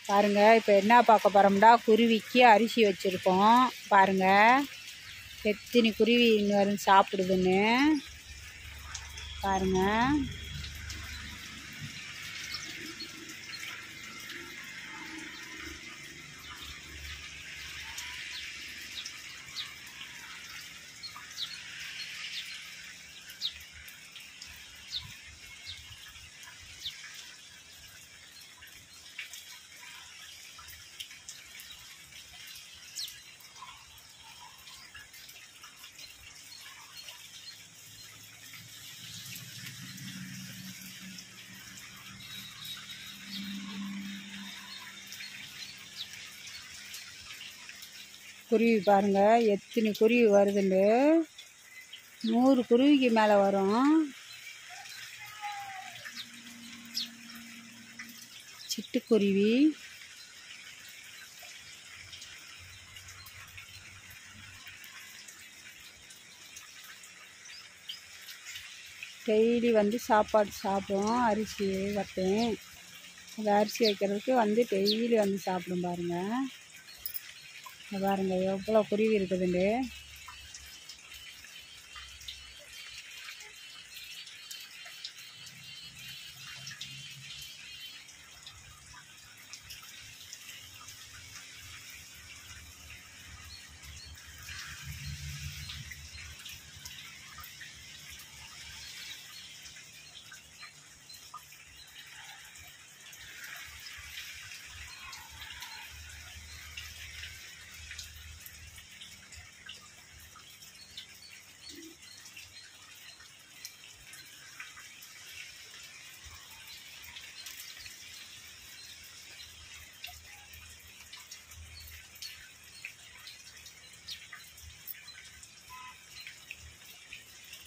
பாருங்க இப்போ என்ன பார்க்க போகிறோம்னா குருவிக்கு அரிசி வச்சுருக்கோம் பாருங்க எத்தனை குருவி இங்கே வரும் சாப்பிடுதுன்னு பாருங்க குருவி பாருங்க எத்தனை குருவி வருதுண்டு நூறு குருவிக்கு மேலே வரும் சிட்டுக்குருவி டெய்லி வந்து சாப்பாடு சாப்பிடும் அரிசி வைப்பேன் அந்த அரிசி வைக்கிறதுக்கு வந்து டெய்லி வந்து சாப்பிடும் பாருங்க இங்க பாருங்க எவ்வளோ குருவி இருக்குதுண்டு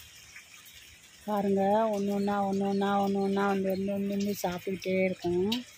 பாருங்க ஒன்று ஒன்றா ஒன்று ஒன்றா ஒன்று ஒன்றா வந்து வந்து வந்து வந்து சாப்பிட்டுக்கிட்டே இருக்கும்